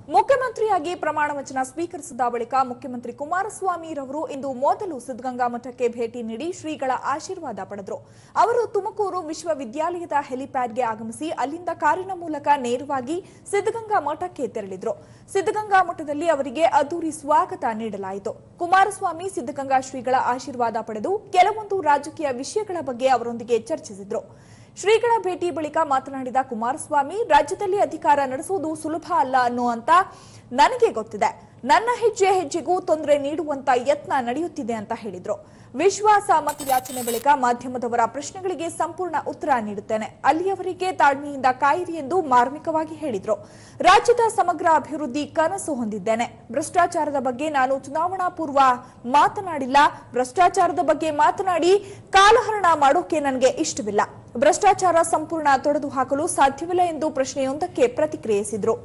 ಮುಖ್ಯಮಂತ್ರಿಯಾಗಿ ಪ್ರಮಾಣ ವಚನ ಸ್ವೀಕರಿಸಿದ ಬಳಿಕ ಮುಖ್ಯಮಂತ್ರಿ ಕುಮಾರಸ್ವಾಮಿ ರವರು ಇಂದು ಮೊದಲು ಸಿದ್ಧಗಂಗಾ ಮಠಕ್ಕೆ ಭೇಟಿ ನೀಡಿ ಶ್ರೀಗಳ ಆಶೀರ್ವಾದ ಪಡೆದರು ಅವರು ತುಮಕೂರು ವಿಶ್ವವಿದ್ಯಾಲಯದ ಹೆಲಿಪ್ಯಾಡ್ಗೆ ಆಗಮಿಸಿ ಅಲ್ಲಿಂದ ಕಾರಿನ ಮೂಲಕ ನೇರವಾಗಿ ಸಿದ್ಧಗಂಗಾ ಮಠಕ್ಕೆ ತೆರಳಿದ್ರು ಸಿದ್ಧಗಂಗಾ ಮಠದಲ್ಲಿ ಅವರಿಗೆ ಅದ್ದೂರಿ ಸ್ವಾಗತ ನೀಡಲಾಯಿತು ಕುಮಾರಸ್ವಾಮಿ ಸಿದ್ಧಗಂಗಾ ಶ್ರೀಗಳ ಆಶೀರ್ವಾದ ಪಡೆದು ಕೆಲವೊಂದು ರಾಜಕೀಯ ವಿಷಯಗಳ ಬಗ್ಗೆ ಅವರೊಂದಿಗೆ ಚರ್ಚಿಸಿದ್ರು ಶ್ರೀಗಳ ಭೇಟಿ ಬಳಿಕ ಮಾತನಾಡಿದ ಕುಮಾರಸ್ವಾಮಿ ರಾಜ್ಯದಲ್ಲಿ ಅಧಿಕಾರ ನಡೆಸುವುದು ಸುಲಭ ಅಲ್ಲ ಅನ್ನುವಂತ ನನಗೆ ಗೊತ್ತಿದೆ ನನ್ನ ಹೆಜ್ಜೆ ಹೆಜ್ಜೆಗೂ ತೊಂದರೆ ನೀಡುವಂತ ಯತ್ನ ನಡೆಯುತ್ತಿದೆ ಅಂತ ಹೇಳಿದ್ರು ವಿಶ್ವಾಸ ಮತಯಾಚನೆ ಬಳಿಕ ಮಾಧ್ಯಮದವರ ಪ್ರಶ್ನೆಗಳಿಗೆ ಸಂಪೂರ್ಣ ಉತ್ತರ ನೀಡುತ್ತೇನೆ ಅಲ್ಲಿಯವರೆಗೆ ತಾಳ್ಮೆಯಿಂದ ಕಾಯಿರಿ ಎಂದು ಮಾರ್ಮಿಕವಾಗಿ ಹೇಳಿದ್ರು ರಾಜ್ಯದ ಸಮಗ್ರ ಅಭಿವೃದ್ಧಿ ಕನಸು ಹೊಂದಿದ್ದೇನೆ ಭ್ರಷ್ಟಾಚಾರದ ಬಗ್ಗೆ ನಾನು ಚುನಾವಣಾ ಪೂರ್ವ ಮಾತನಾಡಿಲ್ಲ ಭ್ರಷ್ಟಾಚಾರದ ಬಗ್ಗೆ ಮಾತನಾಡಿ ಕಾಲಹರಣ ಮಾಡೋಕೆ ನನಗೆ ಇಷ್ಟವಿಲ್ಲ ಭ್ರಷ್ಟಾಚಾರ ಸಂಪೂರ್ಣ ತೊಡೆದು ಹಾಕಲು ಸಾಧ್ಯವಿಲ್ಲ ಎಂದು ಪ್ರಶ್ನೆಯೊಂದಕ್ಕೆ ಪ್ರತಿಕ್ರಿಯಿಸಿದ್ರು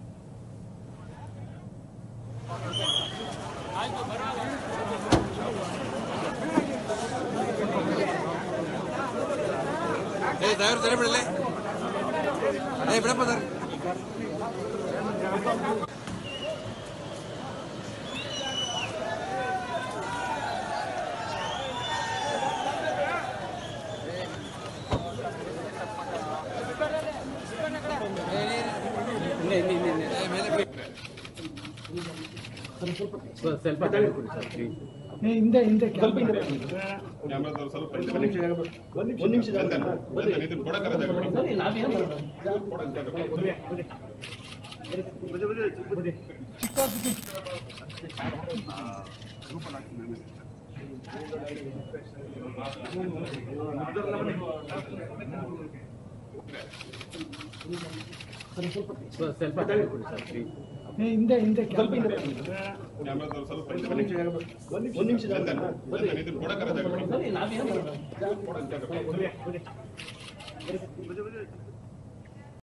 ಏ ಡ್ರೈವರ್ ಸರಿ ಬಿಡಲೆ ಏ ಬಿಡಪ್ಪ ಸರ್ ಏ ಮೇಲೆ ಬಿಡಿ. ಹಿಂದೆ ಹಿಂದೆ ಸ್ವಲ್ಪ ಹಿಂದೆ ಕ್ಯಾಮ್ರಾದವ್ರು ಸ್ವಲ್ಪ ಒಂದು ನಿಮಿಷ ಬಂದೆ ಇದನ್ನ ಕೊಡಕ್ಕಾರ ಜಾಗ ಬಿಡಿ. ಕೊಡಕ್ ಜಾಗ ಬಿಡಿ. ಹಿಂದೆ ಹಿಂದೆ ಸ್ವಲ್ಪ ಹಿಂದೆ ಕ್ಯಾಮ್ರಾದವ್ರು ಸ್ವಲ್ಪ ಒಂದು ನಿಮಿಷ ಬಂದೆ ಇದನ್ನ ಕೊಡಕ್ಕಾರ ಜಾಗ ಬಿಡಿ. ಕೊಡಕ್ ಜಾಗ ಬಿಡಿ.